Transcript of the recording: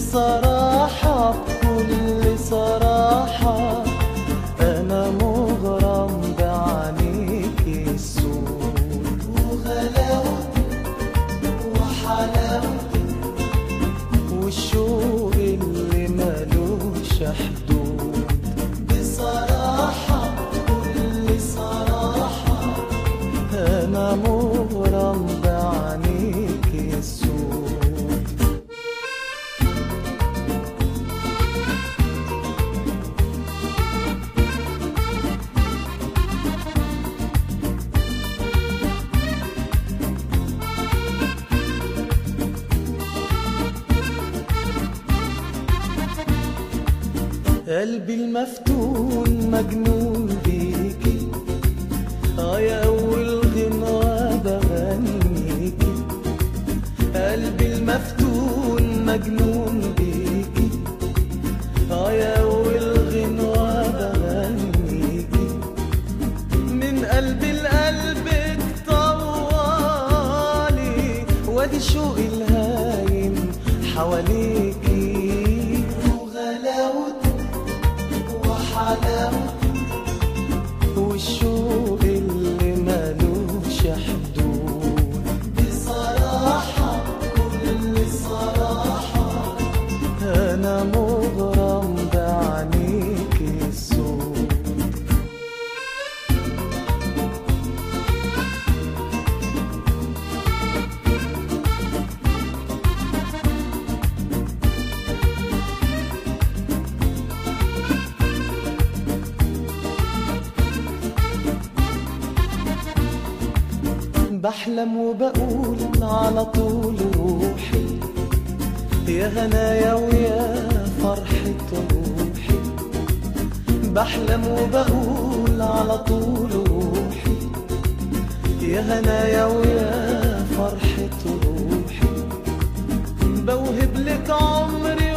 بصراحة بكل صراحة أنا مغرم بعينيك السود وغلاوتك وحلاوتك والشوق اللي ملوش حدود بصراحة بكل صراحة أنا مغرم بعينيك السود قلبي المفتون مجنون بيكي اه يا اول غنوة بغنيكي قلبي المفتون مجنون بيكي اه يا اول غنوة بغنيكي من قلبي لقلبك طوالي وادي شوقي الهايم حواليكي وغلاوتك وحلاوتك والشوق اللي ملوش حدود بصراحة كل صراحة أنا مغرم بعينيك السود بحلم وبقول على طول روحي يا هنايا ويا فرحة روحي بحلم وبقول على طول روحي يا هنايا ويا فرحة روحي بوهب لك عمري